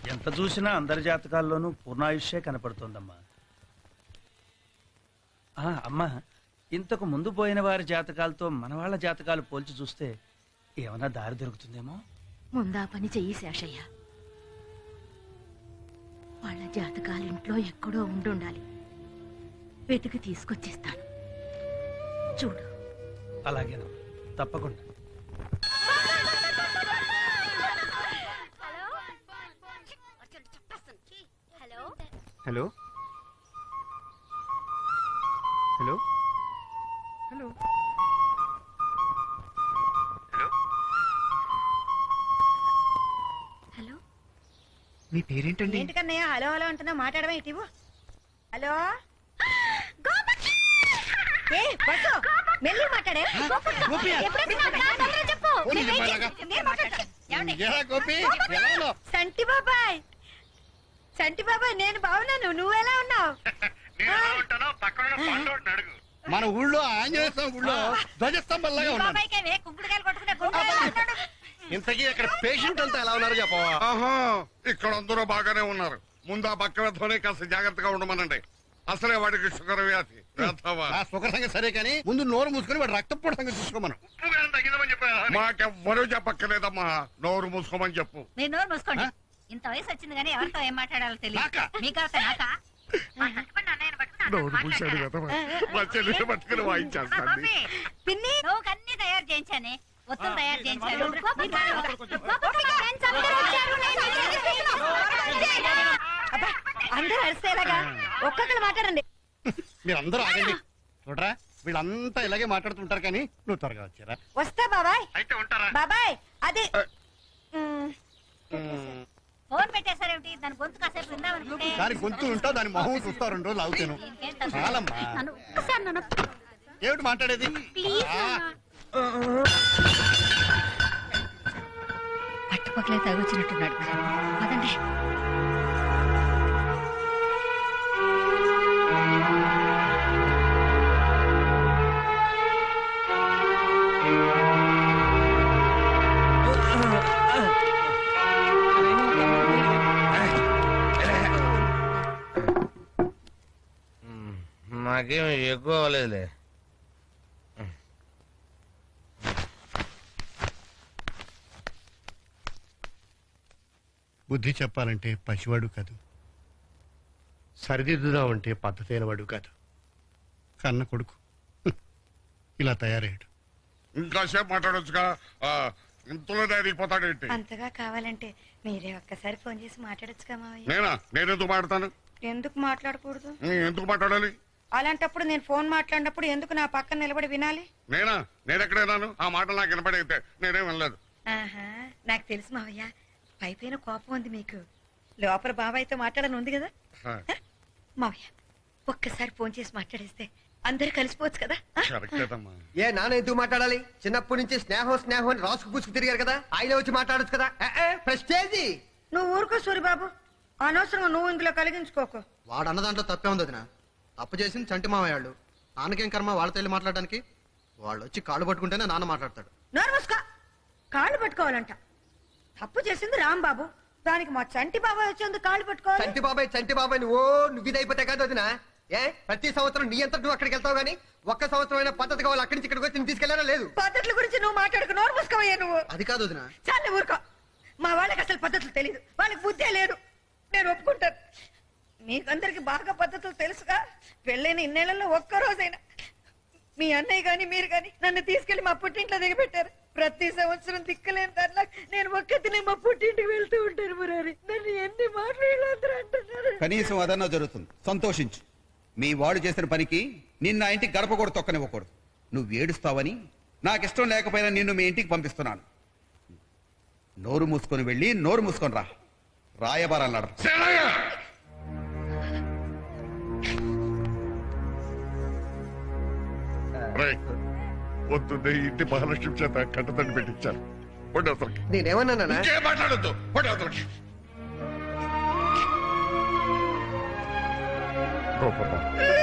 ఎంత చూసినా అందరి జాతకాల్లోనూ పూర్ణాయుష్యే కనపడుతోందమ్మా ఆ, అమ్మా ఇంతకు ముందు పోయిన వారి జాతకాలతో మన వాళ్ళ జాతకాలు పోల్చి చూస్తే ఏమైనా దారి దొరుకుతుందేమో ముందా పని చెయ్యి శేషయ్య వాళ్ళ జాతకాలు ఇంట్లో ఎక్కడో ఉండుండాలి వెతికి తీసుకొచ్చేస్తాను చూడు అలాగేనమ్మా తప్పకుండా హలో హలో హలో హలో మీ పేరేంటండి ఏంటికన్నయ్య హలో హలో అంటున్నా మాట్లాడమే ఇటీవు హలో ఏ బస్సు మెల్లి మాట్లాడే సంటి బాబాయ్ సంటి బాబాయ్ నేను బాగున్నాను నువ్వెలా ఉన్నావు మన ఊళ్ళో ఆంజనేయ స్వామి ఊళ్ళో ధ్వజస్తంభంలాగా ఉన్నాను ఇంతకీ అక్కడ పేషెంట్ అంతా ఎలా ఉన్నారు చెప్పవా ఆహా ఇక్కడ అందరూ బాగానే ఉన్నారు ముందు ఆ పక్క వెళ్తూనే కాస్త జాగ్రత్తగా ఉండమనండి అసలే వాడికి షుగర్ వ్యాధి వేస్తావా ఆ సుఖ సంగతి సరే కానీ ముందు నోరు మూసుకొని వాడు రక్తపోటు సంగతి చూసుకోమను మాకెవ్వరూ చెప్పక్కర్లేదమ్మా నోరు మూసుకోమని చెప్పు మీరు నోరు మూసుకోండి ఇంత వయసు వచ్చింది కానీ ఎవరితో ఏం మాట్లాడాలో తెలియదు నాకా? మీకు నాకా మా హస్బెండ్ అన్నయ్యని పట్టుకుని అందరూ నోరు మూసాడు మాట్లాడారా? కదా మా చెల్లిని పట్టుకుని వాయించేస్తాను పిన్ని నువ్వు అన్ని తయారు చేయించానే ఒత్తులు తయారు చేయించాను అబ్బా, అందరూ అరిసేలాగా ఒక్కొక్కరు మాట్లాడండి మీరు అందరూ ఆగండి చూడరా వీళ్ళంతా ఇలాగే మాట్లాడుతుంటారు కానీ నువ్వు త్వరగా వచ్చారా వస్తా బాబాయ్ అయితే ఉంటారా బాబాయ్ అది ఉమ్, ఫోన్ పెట్టేశారేమిటి దాని గొంతు కాసేపు విందామనుకుంటే దాని గొంతు ఉంటావు దాని మొహం చూస్తావు రెండు రోజులు అవుతాను చాలమ్మా నన్ను ఒక్కసారి నన్ను ఏమిటి మాట్లాడేది ఆ, పట్టుపక్కలే తగొచ్చినట్టున్నాడు పదండి నాకేం ఎక్కువ అవ్వలేదులే బుద్ధి చెప్పాలంటే పసివాడు కాదు సరిదిద్దుదామంటే పద్ధతైన వాడు కాదు కన్న కొడుకు హ్మ్. ఇలా తయారయ్యాడు ఇంకాసేపు మాట్లాడొచ్చుగా ఆ, ఇంతలోనే అడిగిపోతాడేంటి అంతగా కావాలంటే మీరే ఒక్కసారి ఫోన్ చేసి మాట్లాడొచ్చుగా మావయ్య నేనా నేను ఎందుకు మాట్లాడతాను ఎందుకు మాట్లాడకూడదు ఉమ్, ఎందుకు మాట్లాడాలి అలాంటప్పుడు నేను ఫోన్ మాట్లాడినప్పుడు ఎందుకు నా పక్కన నిలబడి వినాలి నేనా నేనెక్కడైనాను ఆ మాటలు నాకు వినపడైతే నేనేం వినలేదు ఆహా నాకు తెలుసు మావయ్య పైపైన కోపం ఉంది మీకు లోపల బాబాయ్తో మాట్లాడని ఉంది కదా హ, హ? మావయ్య ఒక్కసారి ఫోన్ చేసి మాట్లాడేస్తే అందరూ కలిసిపోవచ్చు కదా ఆ? కరెక్టేనమ్మా ఏ నాన్న ఎందుకు మాట్లాడాలి చిన్నప్పటి నుంచి స్నేహం స్నేహం అని రాసుకు పూసుకు తిరిగారు కదా ఆయన వచ్చి మాట్లాడొచ్చు కదా ప్రెస్టేజీ నువ్వు ఊరుకో సూరిబాబు అనవసరంగా నువ్వు ఇందులో కలిగించుకోకు వాడు అన్న దాంట్లో తప్పే ఉంది వదిన తప్పు చేసింది చంటి మామయ్య వాళ్ళు నాన్నకేం కర్మ వాళ్ళతో వెళ్ళి మాట్లాడడానికి వాళ్ళు వచ్చి కాళ్ళు పట్టుకుంటేనే నాన్న మాట్లాడతాడు నోరు మూసుకో కాళ్ళు పట్టుకోవాలంట తప్పు చేసింది రాంబాబు దానికి మా చంటి బాబాయ్ వచ్చేందుకు కాళ్ళు పట్టుకోవాలి చంటి బాబాయ్ చంటి బాబాయ్ నువ్వు నువ్వు ఇదైపోతే కాదు వదిన ఏ ప్రతి సంవత్సరం నీ అంతా నువ్వు అక్కడికి వెళ్తావు కానీ ఒక్క సంవత్సరం అయినా పద్ధతి కావాలి అక్కడి నుంచి ఇక్కడికి వచ్చి తీసుకెళ్ళారా లేదు పద్ధతుల గురించి నువ్వు మాట్లాడుకు నోరు మూసుకోవయ్యా నువ్వు అది కాదు వదిన చాలే ఊరుకో మా వాళ్ళకి అసలు పద్ధతులు తెలియదు వాళ్ళకి బుద్ధే లేదు నేను ఒప్పుకుంటాను మీకందరికి బాగా పద్ధతులు తెలుసుగా పెళ్ళైన ఇన్నేళ్లలో ఒక్క రోజైనా మీ అన్నయ్య గాని మీరు గాని నన్ను తీసుకెళ్లి మా పుట్టింట్లో దిగబెట్టారు ప్రతి సంవత్సరం దిక్కలేని దానిలా నేను ఒక్కతినే మా పుట్టింటికి వెళ్తూ ఉంటాను మురారి నన్ను ఎన్ని మాటలు వీళ్ళందరూ అంటున్నారు కనీసం అదన్నా జరుగుతుంది సంతోషించు మీ వాడు చేసిన పనికి నిన్న ఆ ఇంటికి గడప కూడా తొక్కనివ్వకూడదు నువ్వు ఏడుస్తావని నాకు ఇష్టం లేకపోయినా నిన్ను మీ ఇంటికి పంపిస్తున్నాను నోరు మూసుకొని వెళ్ళి నోరు మూసుకొని రా రాయబారాలు నడప శరణయ్య! రేయ్, వద్దు ఇంటి మహాలక్ష్మి చేత కంటతండి పెట్టించారు వండి అవతలకి. నేనేమన్నానా ఇంకేం మాట్లాడొద్దు వండి అవతలకి. ఓ పాపం.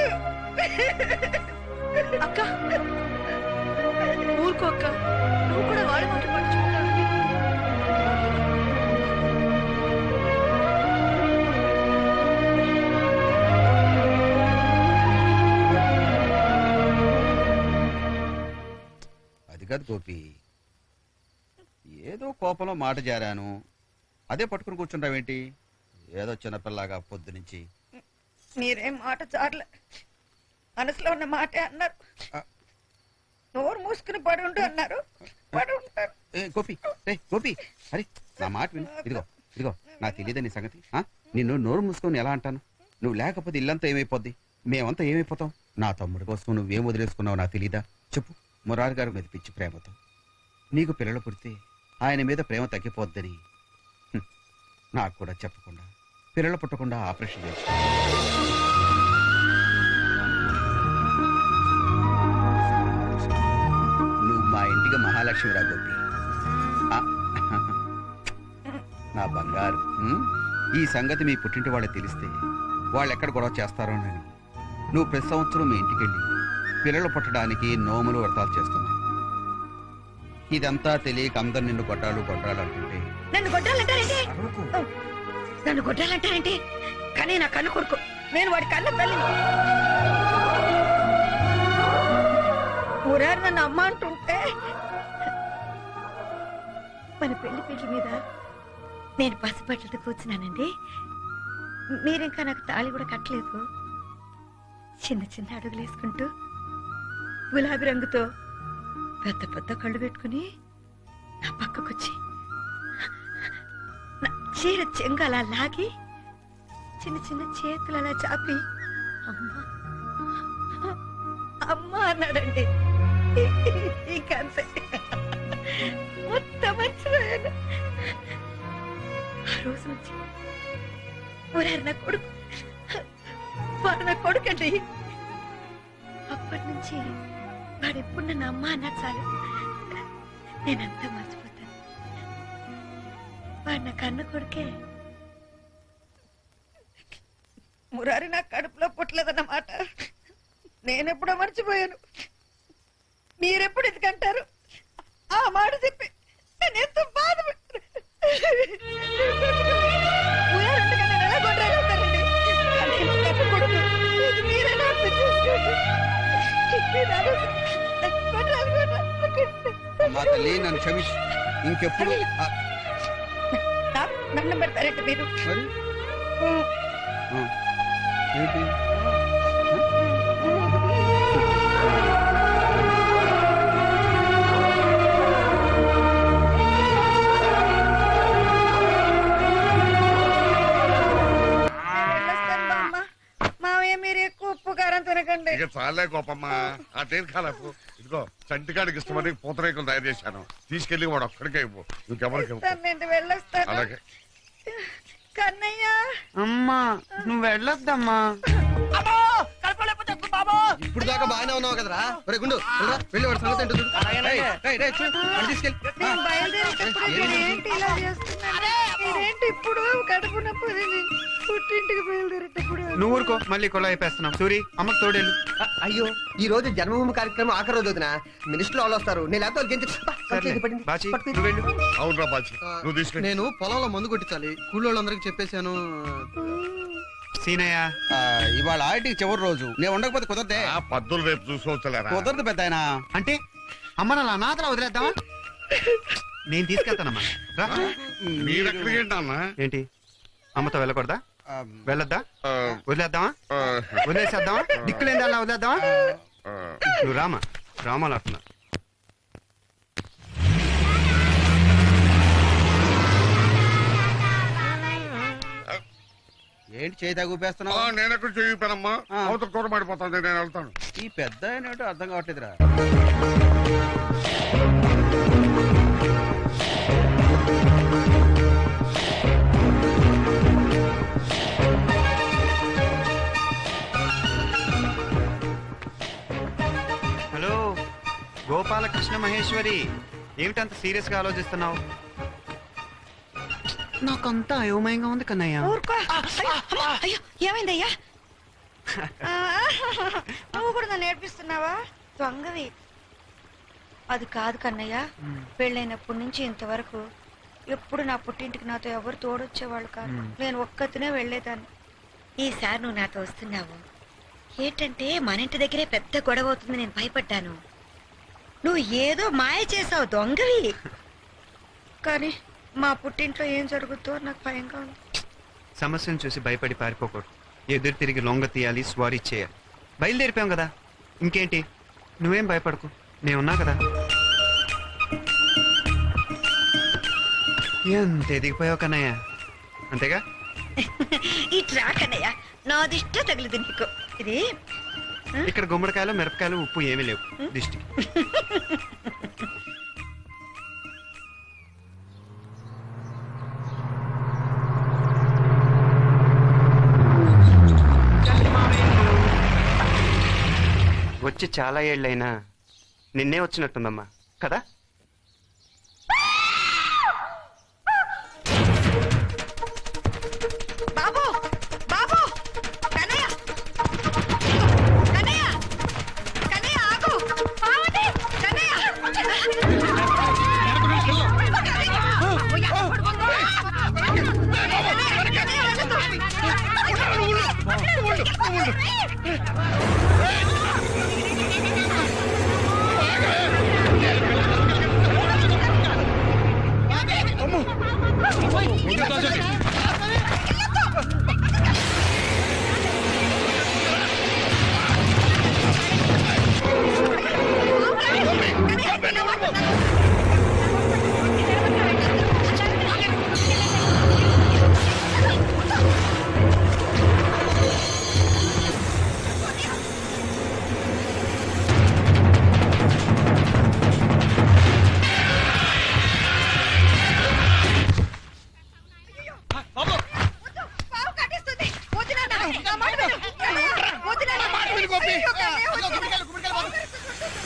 అక్క ఊరుకో అక్క నువ్వు కూడా వాడి మాట పడుచుకుంటావు గోపి ఏదో కోపంలో మాట జారాను అదే పట్టుకుని కూర్చుంటావేంటి ఏదో చిన్నపిల్లగా పొద్దు నుంచి మీరేం మాట చాలే మనసులో ఉన్న మాటే అన్నారు నోరు మూసుకుని పడి ఉండు అన్నారు పడి ఉంటారు ఏ గోపి రే గోపి అరే నా మాట విను ఇదిగో ఇదిగో నాకు తెలియదు నీ సంగతి ఆ? నిన్ను నోరు మూసుకొని ఎలా అంటాను నువ్వు లేకపోతే ఇల్లంతా ఏమైపోద్ది మేమంతా ఏమైపోతాం నా తమ్ముడి కోసం నువ్వేం వదిలేసుకున్నావు నాకు తెలీదా చెప్పు మురారి గారి మీద పిచ్చి ప్రేమతో నీకు పిల్లలు పుడితే ఆయన మీద ప్రేమ తగ్గిపోద్దని హ్మ్, నాకు కూడా చెప్పకుండా పిల్లలు పుట్టకుండా ఆపరేషన్ చేసి నువ్వు మా ఇంటికి మహాలక్ష్మి రా గోపి ఆ, నా బంగారు ఉమ్, ఈ సంగతి మీ పుట్టింటి వాళ్ళకి తెలిస్తే వాళ్ళు ఎక్కడ గొడవ చేస్తారోనని నువ్వు ప్రతి సంవత్సరం మీ ఇంటికి వెళ్ళి పిల్లలు పుట్టడానికి నోములు వ్రతాలు చేస్తున్నావు ఇదంతా తెలియక అందరు నిన్ను కొట్టాలు కొట్టాలు అంటుంటే నన్ను కొట్టాలంటారేంటి అరవకు. ఓ, నన్ను కొట్టాలంటారేంటి కానీ నా కన్ను కొడుకు నేను వాడి కన్న తల్లిని మురారు నన్ను అమ్మ అంటుంటే మన పెళ్లి పెళ్లి మీద నేను పసిబట్టలతో కూర్చున్నానండి మీరింకా నాకు తాళి కూడా కట్టలేదు చిన్న చిన్న అడుగులు వేసుకుంటూ గులాబీ రంగుతో పెద్ద పెద్ద కళ్ళు పెట్టుకుని నా పక్కకొచ్చి నా చీర చెంగు అలా లాగి చిన్న చిన్న చేతులు అలా చాపి అమ్మా అమ్మ అన్నాడండి ఇంకా అంతే మొత్తం మర్చిపోయాను ఆ రోజు నుంచి ఊరారు నా కొడుకు వాడు నా కొడుకండి అప్పటి నుంచి వాడు ఎప్పుడు నన్ను అమ్మ అన్నా చాలు నేనంతా మర్చిపోతాను వాడు నా కన్న కొడుకే మురారి నా కడుపులో పుట్టలేదన్నమాట నేనెప్పుడో మర్చిపోయాను మీరెప్పుడు ఎందుకంటారు ఆ మాట చెప్పి నేను ఎంతో బాధపడ్డాను మురారి ఉండగా నేను ఎలా కొట్టగలుగుతానండి? కానీ నా కన్న కొడుకు. ఇది మీరైనా అర్థం చేసుకోండి. మీరు అనవసరం. కొట్టాలి, కొట్టాలి. మా తల్లి నన్ను క్షమించు ఇంకెప్పుడు ఆ, నా- దండం పెడతారంటే మీరు మరి ఆ, ఏంటి వెళ్ళొస్తాను బామ్మ. మావయ్య మీరు ఎక్కువ ఉప్పు కారం తినకండి ఇక చాలే గోపమ్మ ఆ తీర్కాలకు ఇదిగో చంటికాడికి ఇష్టమని పూతరేకులు తయారు చేశాను తీసుకెళ్లి వాడు ఒక్కడికే ఇవ్వు ఇంకెవరికి ఇవ్వకు. ఇస్తానండి వెళ్ళొస్తాను అలాగే కన్నయ్య అమ్మా నువ్వు వెళ్ళొద్దమ్మా ఇప్పుడు దాకా బాగానే ఉన్నావు కదరా ఒరే గుండు వెళ్ళరా, వెళ్ళి వాడి సంగతి ఏంటో చూడు. రేయ్, రేయ్, రేయ్, చూడు, వాడిని తీసుకెళ్ళి. నేను బయలుదేరేటప్పుడు మీరేంటి ఇలా చేస్తున్నారు మీరేంటి ఇప్పుడు కడుపు నొప్పి నేను పుట్టింటికి బయలుదేరేటప్పుడు నువ్వు ఊరుకో మళ్ళీ కొల అయిపోస్తున్నావు సూరి అమ్మకు తోడేళ్ళు ఆ, అయ్యో ఈ రోజు జన్మభూమి కార్యక్రమం ఆఖరి రోజు వదిన మినిస్టర్ వాళ్ళు వస్తారు నేను లేకపోతే వాళ్ళకి గెంతి- బా, సర్లే పట్టుకో, పట్టుకో, బాచి పట్టుకో. నువ్వు వెళ్ళు అవునరా బాజీ ఆ, నువ్వు తీసుకెళ్ళి నేను పొలంలో మందు కొట్టించాలి కూలోళ్ళందరికీ చెప్పేశాను సీనయ్య ఆ, ఇవాళ ఆడికి చివరి రోజు నేను ఉండకపోతే కుదరదే ఆ పద్దులు రేపు చూసుకోవచ్చులేరా కుదరదు పెద్ద ఆయన అంటే అమ్మ నా అనాథలా వదిలేద్దామా నేను తీసుకెళ్తానమ్మా రా. మీరెక్కడికి ఏంటి అన్న ఏంటి అమ్మతో వెళ్ళకూడదా ఆ, వెళ్ళొద్దా ఆ, వదిలేద్దామా ఆ, వదిలేసేద్దామా దిక్కులేందా అలా వదిలేద్దామా ఆ. నువ్వు రామా రామాలు అంటున్నా ఏంటి చేయి ఆ, తగ్గిపేస్తున్నావు నేను ఎక్కడ చూపినమ్మా ఆ. అవతల కూర పడిపోతుంది నేను వెళ్తాను ఈ పెద్ద ఆయన ఏంటో అర్థం కావట్లేదురా హలో గోపాలకృష్ణ మహేశ్వరి ఏమిటంత సీరియస్ గా ఆలోచిస్తున్నావు నాకంతా అయోమయంగా ఉంది కన్నయ్య ఊరుకో అయ్యో, అమ్మా, అయ్యో ఏమైందయ్యా ఆ, నువ్వు కూడా నన్ను నేర్పిస్తున్నావా దొంగవి అది కాదు కన్నయ్య పెళ్ళైనప్పటి నుంచి ఇంతవరకు ఎప్పుడు నా పుట్టింటికి నాతో ఎవరు తోడొచ్చేవాళ్ళు కాదు నేను ఒక్కతినే వెళ్ళేదాన్ని ఈసారి నువ్వు నాతో వస్తున్నావు ఏంటంటే మన ఇంటి దగ్గరే పెద్ద గొడవ అవుతుంది నేను భయపడ్డాను నువ్వు ఏదో మాయ చేసావు దొంగవి కానీ మా పుట్టింట్లో ఏం జరుగుతుందో నాకు భయంగా ఉంది సమస్యను చూసి భయపడి పారిపోకూడదు ఎదురు తిరిగి లొంగ తీయాలి స్వారీ చేయాలి బయలుదేరిపోయాం కదా ఇంకేంటి నువ్వేం భయపడకు నేనున్నా కదా ఎంత ఎదిగిపోయావు కన్నయ్య అంతేగా ఈ ట్రాక్ అన్నయ్య నాదిష్ట తగిలింది నీకు ఇది ఇక్కడ గుమ్మడికాయలు మిరపకాయలు ఉప్పు ఏమీ లేవు దిష్టికి వచ్చి చాలా ఏళ్ళైనా నిన్నే వచ్చినట్టుందమ్మా కదా బాబు బాబు కన్నయ్య కన్నయ్య కన్నయ్య ఆగు పావని కన్నయ్య పావు కట్టేస్తుంది వద్దు నాన్న నా మాట విను కన్నయ్య, వద్దు నాన్న అయ్యో, కన్నయ్య, వద్దు.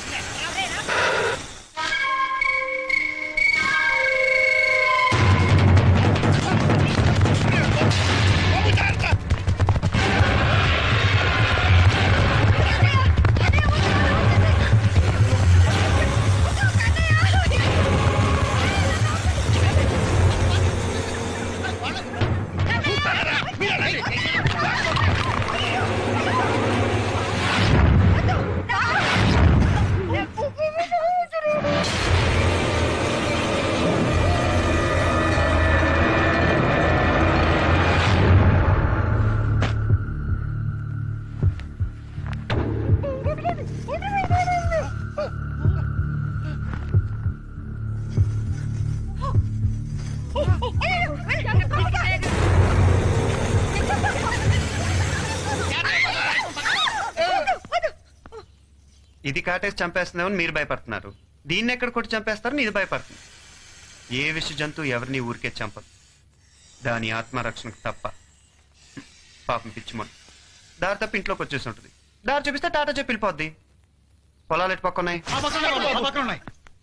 ఇది కాటేసి చంపేస్తుందేమని మీరు భయపడుతున్నారు దీన్ని ఎక్కడ కొట్టి చంపేస్తారు ఇది భయపడుతుంది ఏ విష జంతువు ఎవరిని ఊరికే చంపదు దాని ఆత్మరక్షణకు తప్ప పాపం పిచ్చిమోడు దారి తప్ప ఇంట్లోకి వచ్చేసి ఉంటుంది దారి చూపిస్తే టాటా చెప్పి వెళ్ళిపోద్ది పొలాలు ఎటు పక్క ఉన్నాయి ఆ పక్కన ఉన్నాయి, ఆ పక్కన ఉన్నాయి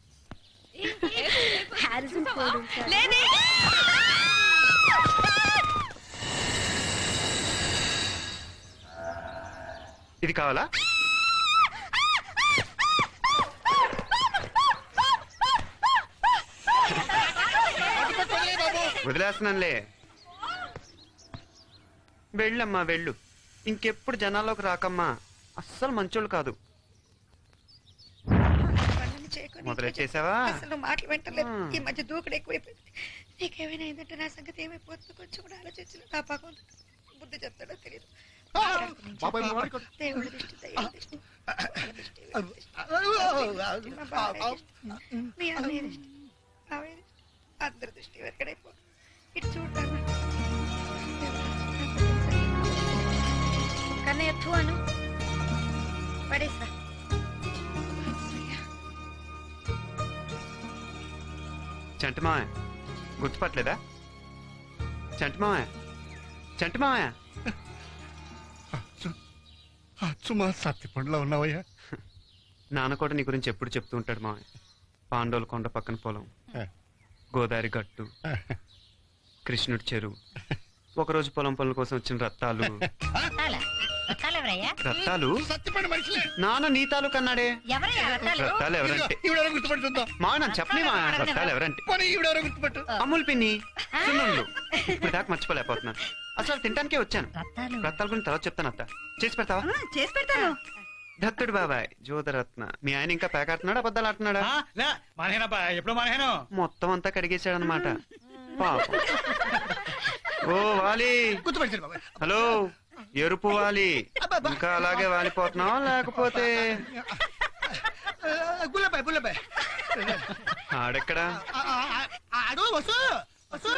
లేదే ఇది కావాలా వదిలేస్తున్నానులే వెళ్ళమ్మా వెళ్ళు ఇంకెప్పుడు జనాల్లోకి రాకమ్మా అస్సలు మంచోళ్ళు కాదు పనులు చేయకొని మొదలెట్టేసావా? అసలు మాటలు వింటలేదు ఆ. ఈ మధ్య దూకుడు ఎక్కువైపోయింది నీకేమైనా అయిందంటే నా సంగతి ఏమైపోతుందో కొంచెం కూడా ఆలోచించలేదు నా పాపం బుద్ధి చెప్తాడో తెలియదు బాబాయ్ మా వాడికి దేవుడి దృష్టి దైవ దృష్టి వాళ్ళ దృష్టి, వీళ్ళ దృష్టి, మా బాబాయ్ దృష్టి, మీ అన్నయ్య దృష్టి మావయ్య దృష్టి, అందరి దృష్టి ఎక్కడైపో ఇటు చూడతాను కన్నయ్య తూ అను పడేసా చంటి మావయ్య గుర్తుపట్టలేదా చంటి మావయ్య చంటి మావయ్య అచ్చు మా సత్తి పండులో ఉన్నావయ్యా నాన్న కూడా నీ గురించి ఎప్పుడు చెప్తూ ఉంటాడు మావయ్య పాండవుల కొండ పక్కన పొలం గోదావరి గట్టు కృష్ణుడి చెరువు ఒకరోజు పొలం పనుల కోసం వచ్చిన రత్తాలు రత్తాలు సత్తిపండు మనుషులే నాన్న నీ తాలూకు అన్నాడే రత్తాలు ఎవరంటే ఈవిడెవరో గుర్తుపట్టు చూద్దాం మావ నన్ను చెప్పని మా రత్తాలు ఎవరంటే పోనీ ఈవిడెవరో గుర్తుపట్టు అమ్ముల్ పిన్ని సున్నుండ్లు ఇప్పుడు దాకా మర్చిపోలేకపోతున్నాను అసలు తినడానికే వచ్చాను రత్తాల గురించి తర్వాత చెప్తాను అత్త చేసి పెడతావా చేసి పెడతాను దత్తుడు బాబాయ్ జ్యోతిరత్న మీ ఆయన ఇంకా పేకాడుతున్నాడా అబద్ధాలు ఆడుతున్నాడా ఆ, లే మానేనప్పా ఎప్పుడు మానేను మొత్తం అంతా కడిగేశాడు అనమాట పాపం ఓ వాలి గుర్తుపడిచాడు బాబాయ్ హలో ఎరుపు వాలి ఇంకా అలాగే వాలిపోతున్నావా లేకపోతే గుల్లబాయ్ గుల్లబాయ్ ఆడెక్కడా అడు వసు వసు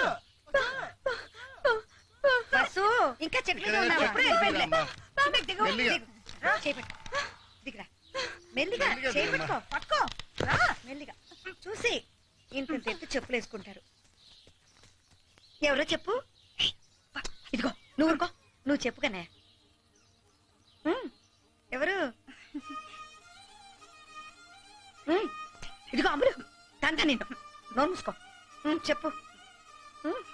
బస్సు ఇంకా చెట్లు ఉన్నావు అప్పుడే వెళ్ళిపోయిందిలే. దిగు, దిగు, మెల్లిగా. దిగు. రా, చేపెట్టు. దిగురా మెల్లిగా మెల్లిగా చేపెట్టుకో పట్టుకో రా మెల్లిగా చూసి ఇంత ఎత్తు చెప్పులు వేసుకుంటారు ఎవరో చెప్పు ఏయ్, వా, ఇదిగో నువ్వు ఊరుకో నువ్వు చెప్పు కనే ఉమ్, ఎవరు ఉమ్, ఇదిగో అమలు తంత నేను నోరు మూసుకో ఉమ్, చెప్పు ఉమ్,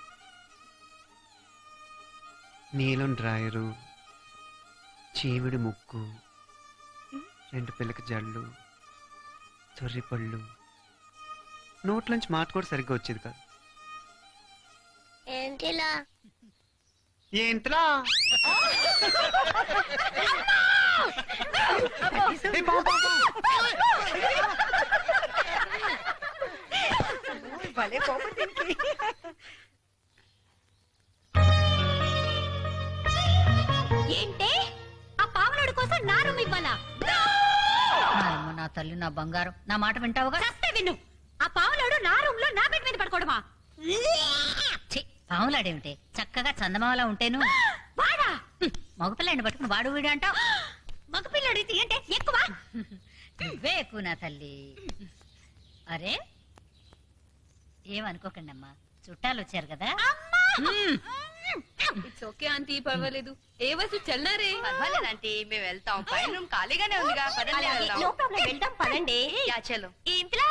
నీలం డ్రాయరు చీమిడి ముక్కు రెండు పిల్లకి జళ్ళు చొర్రి పళ్ళు నోట్లోంచి మాట కూడా సరిగ్గా వచ్చేది కాదు ఏంటిలా ఏంట్రా ఏ, పావు, పావు, పావు. భలే కోపం దీనికి ఏంటి ఆ పావులాడు కోసం నా రూమ్ ఇవ్వాలా అమ్మ నా తల్లి నా బంగారం నా మాట వింటావుగా చస్తే విను ఆ పావులాడు నా రూమ్ లో నా బెడ్ మీద పడుకోవడమా ఛీ, పాములాడేమిటి చక్కగా చందమామలా ఉంటేను వాడా హ్మ్, మగపిల్లాడిని పట్టుకుని వాడు వీడు అంటావు మగపిల్లడు ఇది అంటే ఎక్కువ నువ్వే ఎక్కువ నా తల్లి అరే ఏమనుకోకండి అమ్మా చుట్టాలు వచ్చారు కదా హ్మ్. ఇట్స్ ఓకే ఆంటీ పర్వాలేదు ఏ వయసు చల్లారే పర్వాలేదు ఆంటీ మేము వెళ్తాం పైన రూమ్ ఖాళీగానే ఉందిగా పదండి వెళ్దాం నో ప్రాబ్లం వెళ్దాం పదండి యా చలో ఇంట్లో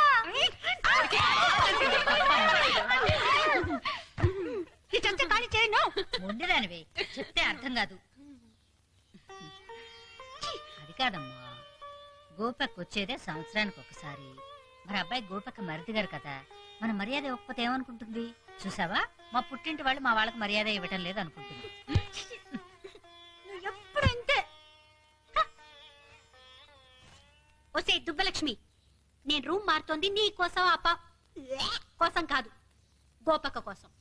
ఈ చెంచా ఖాళీ చేయను మొండిదానివి చెప్తే అర్థం కాదు అది కాదమ్మా గోపక్ వచ్చేదే సంవత్సరానికి ఒకసారి మరి అబ్బాయి గోపక్క మరిది గారు కదా మన మర్యాద ఇవ్వకపోతే ఏమనుకుంటుంది చూసావా మా పుట్టింటి వాళ్ళు మా వాళ్ళకి మర్యాద ఇవ్వటం లేదు అనుకుంటుంది నువ్వు ఎప్పుడు ఇంతే ఒసే దుబ్బలక్ష్మి నేను రూమ్ మారుతోంది నీ కోసం అప్ప కోసం కాదు గోపక్క కోసం